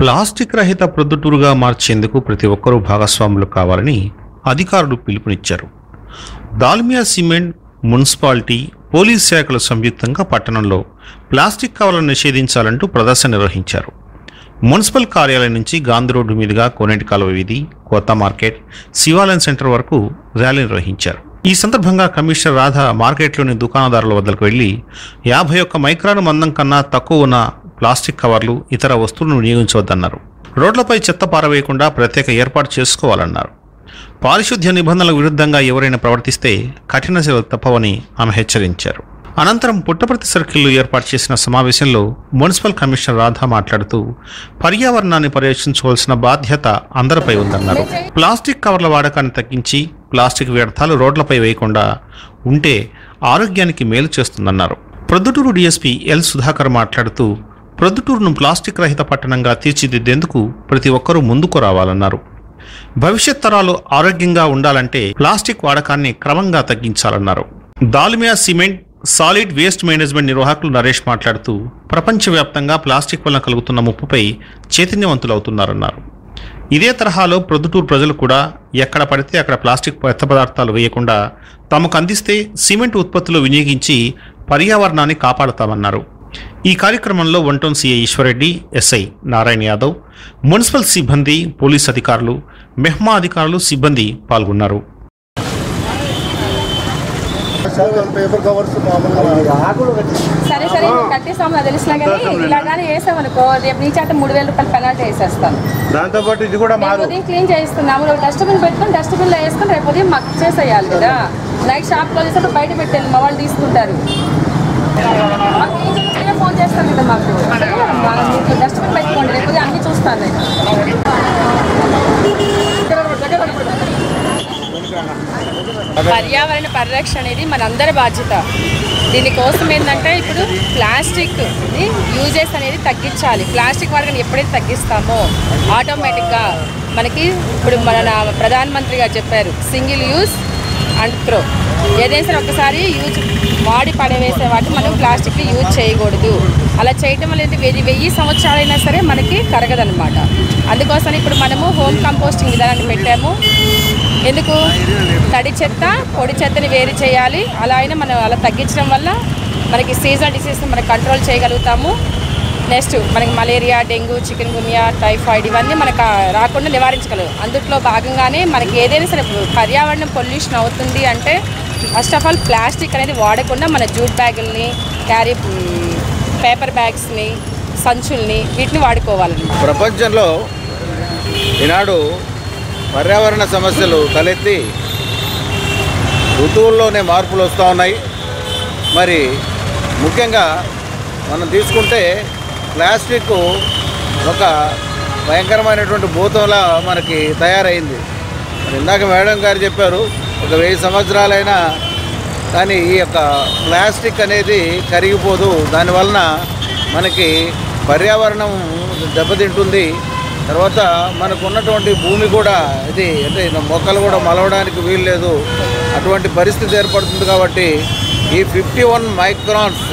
plastic రహిత ప్రొద్దుటూరుగా మార్చేందుకు ప్రతి ఒక్కరూ భాగస్వాములు కావాలని అధికారులు పిలుపునిచ్చారు దాల్మియా సిమెంట్ మున్సిపాలిటీ పోలీస్ శాఖలు సంయుక్తంగా పట్టణంలో ప్లాస్టిక్ కవర్లను నిషేధించాలంటూ ప్రదర్శన నిర్వహించారు మున్సిపల్ కార్యాలయం నుంచి గాంధీ రోడ్డు మీదుగా కోనేటి కాలువ వీధి కొత్త మార్కెట్ శివాలయం సెంటర్ వరకు ర్యాలీ నిర్వహించారు ఈ సందర్భంగా కమిషనర్ రాధ మార్కెట్లోని దుకాణదారుల వద్దకు వెళ్లి యాభై ఒక్క మైక్రాన్ మందం కన్నా తక్కువ ఉన్న ప్లాస్టిక్ కవర్లు ఇతర వస్తువులను వినియోగించవద్దన్నారు రోడ్లపై చెత్త పారవేయకుండా ప్రత్యేక ఏర్పాటు చేసుకోవాలన్నారు పారిశుద్ధ్య నిబంధనలకు విరుద్ధంగా ఎవరైనా ప్రవర్తిస్తే కఠిన చర్యలు తప్పవని ఆమె హెచ్చరించారు అనంతరం పుట్టపర్తి సర్కిల్లో ఏర్పాటు చేసిన సమావేశంలో మున్సిపల్ కమిషనర్ రాధా మాట్లాడుతూ పర్యావరణాన్ని పర్యవేక్షించవలసిన బాధ్యత అందరిపై ఉందన్నారు ప్లాస్టిక్ కవర్ల వాడకాన్ని తగ్గించి ప్లాస్టిక్ వ్యర్థాలు రోడ్లపై వేయకుండా ఉంటే ఆరోగ్యానికి మేలు చేస్తుందన్నారు ప్రొద్దుటూరు డీఎస్పీ ఎల్ సుధాకర్ మాట్లాడుతూ ప్రొద్దుటూరును ప్లాస్టిక్ రహిత పట్టణంగా తీర్చిదిద్దేందుకు ప్రతి ఒక్కరూ ముందుకు రావాలన్నారు భవిష్యత్ తరాలు ఆరోగ్యంగా ఉండాలంటే ప్లాస్టిక్ వాడకాన్ని క్రమంగా తగ్గించాలన్నారు Dalmia cement solid waste management నిర్వాహకులు నరేష్ మాట్లాడుతూ ప్రపంచవ్యాప్తంగా ప్లాస్టిక్ వలన కలుగుతున్న ముప్పుపై చైతన్యవంతులవుతున్నారన్నారు ఇదే తరహాలో ప్రొద్దుటూరు ప్రజలు కూడా ఎక్కడ పడితే అక్కడ ప్లాస్టిక్ వ్యర్థ పదార్థాలు వేయకుండా తమకు అందిస్తే సిమెంట్ ఉత్పత్తులు వినియోగించి పర్యావరణాన్ని కాపాడుతామన్నారు ఈ కార్యక్రమంలో one town CI Eswar Reddy SI Narayana Yadav municipal సిబ్బంది పోలీస్ అధికారులు మెహ్మా అధికారులు సిబ్బంది పాల్గొన్నారు పేపర్ కవర్స్ మామూలుగా సరే సరే నువ్వు కట్టేస్తాము నాకు తెలిసినా కానీ ఇలాగానే వేసామనుకో రేపు నీ చేత మూడు వేల రూపాయలు పెనాల్టీ వేసేస్తాను దాంతోపాటు ఇది కూడా రేపు మారు ఉదయం క్లీన్ చేయిస్తున్నాము నువ్వు డస్ట్బిన్ పెట్టుకొని డస్ట్బిన్లో వేసుకొని రేపు ఉదయం మాకు చేసేయాలి కదా నైట్ షాప్ క్లోజ్ చేసినప్పుడు బయట పెట్టాను మా వాళ్ళు తీసుకుంటారు మాకు ఏం చెప్పినా ఫోన్ చేస్తాను కదా మాకు మనం మీకు డస్ట్బిన్ పెట్టుకోండి రేపు ఉదయం అన్ని చూస్తాను నేను పర్యావరణ పరిరక్షణ అనేది మనందరి బాధ్యత దీనికోసం ఏంటంటే ఇప్పుడు ప్లాస్టిక్ యూజెస్ అనేది తగ్గించాలి ప్లాస్టిక్ వాడకని ఎప్పుడైతే తగ్గిస్తామో ఆటోమేటిక్గా మనకి ఇప్పుడు మన నా- ప్రధానమంత్రి గారు చెప్పారు సింగిల్ యూజ్ అండ్ త్రో ఏదైనా సరే ఒకసారి యూజ్ వాడి పడవేసే వాటిని మనం ప్లాస్టిక్ యూజ్ చేయకూడదు అలా చేయటం వల్ల ఏంటి వెయ్యి వెయ్యి సంవత్సరాలైనా సరే మనకి కరగదనమాట అందుకోసం ఇప్పుడు మనము హోమ్ కంపోస్టింగ్ విధానాన్ని పెట్టాము ఎందుకు తడి చెత్త పొడి చెత్తని వేరు చేయాలి అలా అయినా మనం అలా తగ్గించడం వల్ల మనకి సీజనల్ డిసీజ్ని మనం కంట్రోల్ చేయగలుగుతాము నెక్స్ట్ మనకి malaria dengue chikungunya typhoid ఇవన్నీ మనకు రాకుండా నివారించగలరు అందుట్లో భాగంగానే మనకి ఏదైనా సరే పర్యావరణం పొల్యూషన్ అవుతుంది అంటే ఫస్ట్ ఆఫ్ ఆల్ ప్లాస్టిక్ అనేది వాడకుండా మన జూట్ బ్యాగుల్ని క్యారీ పేపర్ బ్యాగ్స్ని సంచుల్ని వీటిని వాడుకోవాలన్నమాట ప్రపంచంలో ఈనాడు పర్యావరణ సమస్యలు తలెత్తి ఋతువుల్లోనే మార్పులు వస్తూ ఉన్నాయి మరి ముఖ్యంగా మనం తీసుకుంటే ప్లాస్టిక్ ఒక భయంకరమైనటువంటి భూతంలా మనకి తయారైంది మరి ఇందాక మేడం గారు చెప్పారు ఒక వెయ్యి సంవత్సరాలైనా కానీ ఈ యొక్క ప్లాస్టిక్ అనేది కరిగిపోదు దానివలన మనకి పర్యావరణం దెబ్బతింటుంది తర్వాత మనకు ఉన్నటువంటి భూమి కూడా ఇది అంటే మొక్కలు కూడా మలవడానికి వీలు లేదు అటువంటి పరిస్థితి ఏర్పడుతుంది కాబట్టి ఈ ఫిఫ్టీ వన్ మైక్రాన్స్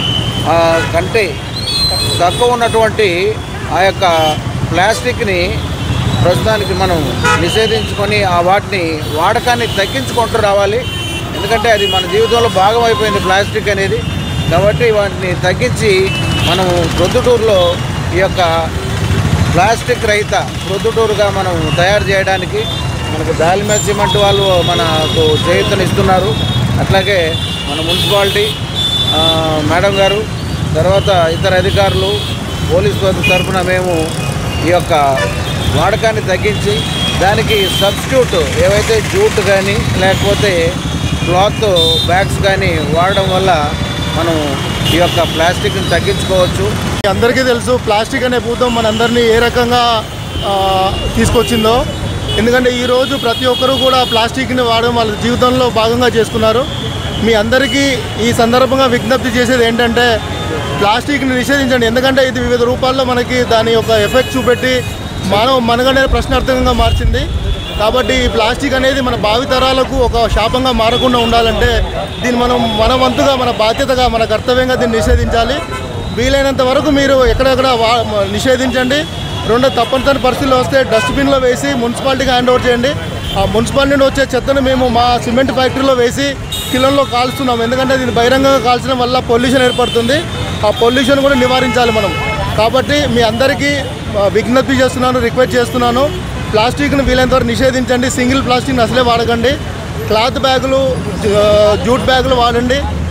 కంటే తక్కువ ఉన్నటువంటి ఆ యొక్క ప్లాస్టిక్ని ప్రస్తుతానికి మనం నిషేధించుకొని ఆ వాటిని వాడకాన్ని తగ్గించుకుంటూ రావాలి ఎందుకంటే అది మన జీవితంలో భాగం అయిపోయింది ప్లాస్టిక్ అనేది కాబట్టి వాటిని తగ్గించి మనం ప్రొద్దుటూరులో ఈ యొక్క ప్లాస్టిక్ రహిత ప్రొద్దుటూరుగా మనం తయారు చేయడానికి మనకు దాల్మియా సిమెంట్ వాళ్ళు మనకు చేయూతనిస్తున్నారు అట్లాగే మన మున్సిపాలిటీ ఆ, మేడం గారు తర్వాత ఇతర అధికారులు పోలీస్ తరఫున మేము ఈ యొక్క వాడకాన్ని తగ్గించి దానికి సబ్స్టిట్యూట్ ఏవైతే జూట్ కానీ లేకపోతే క్లాత్ బ్యాగ్స్ కానీ వాడడం వల్ల మనం ఈ యొక్క ప్లాస్టిక్ని తగ్గించుకోవచ్చు అందరికీ తెలుసు ప్లాస్టిక్ అనే భూతం మనందరినీ ఏ రకంగా ఆ, తీసుకొచ్చిందో ఎందుకంటే ఈరోజు ప్రతి ఒక్కరూ కూడా ప్లాస్టిక్ని వాడడం వాళ్ళ జీవితంలో భాగంగా చేసుకున్నారు మీ అందరికీ ఈ సందర్భంగా విజ్ఞప్తి చేసేది ఏంటంటే ప్లాస్టిక్ని నిషేధించండి ఎందుకంటే ఇది వివిధ రూపాల్లో మనకి దాని యొక్క ఎఫెక్ట్ చూపెట్టి మానవ మనుగడే ప్రశ్నార్థకంగా మార్చింది కాబట్టి ఈ ప్లాస్టిక్ అనేది మన భావితరాలకు ఒక శాపంగా మారకుండా ఉండాలంటే దీన్ని మనం మన వంతుగా మన బాధ్యతగా మన కర్తవ్యంగా దీన్ని నిషేధించాలి వీలైనంత వరకు మీరు ఎక్కడెక్కడ వా నిషేధించండి రెండో తప్పనిసరి పరిస్థితుల్లో వస్తే డస్ట్బిన్లో వేసి మున్సిపాలిటీకి హ్యాండ్ ఓవర్ చేయండి ఆ మున్సిపాలిటీ నుండి వచ్చే చెత్తను మేము మా సిమెంట్ ఫ్యాక్టరీలో వేసి కిలోల్లో కాల్స్తున్నాం ఎందుకంటే దీన్ని బహిరంగంగా కాల్చడం వల్ల పొల్యూషన్ ఏర్పడుతుంది ఆ పొల్యూషన్ కూడా నివారించాలి మనం కాబట్టి మీ అందరికీ ఆ, విజ్ఞప్తి చేస్తున్నాను రిక్వెస్ట్ చేస్తున్నాను ప్లాస్టిక్ను వీలైనంత వరకు నిషేధించండి సింగిల్ ప్లాస్టిక్ని అసలే వాడకండి క్లాత్ బ్యాగులు జ- జూట్ బ్యాగులు వాడండి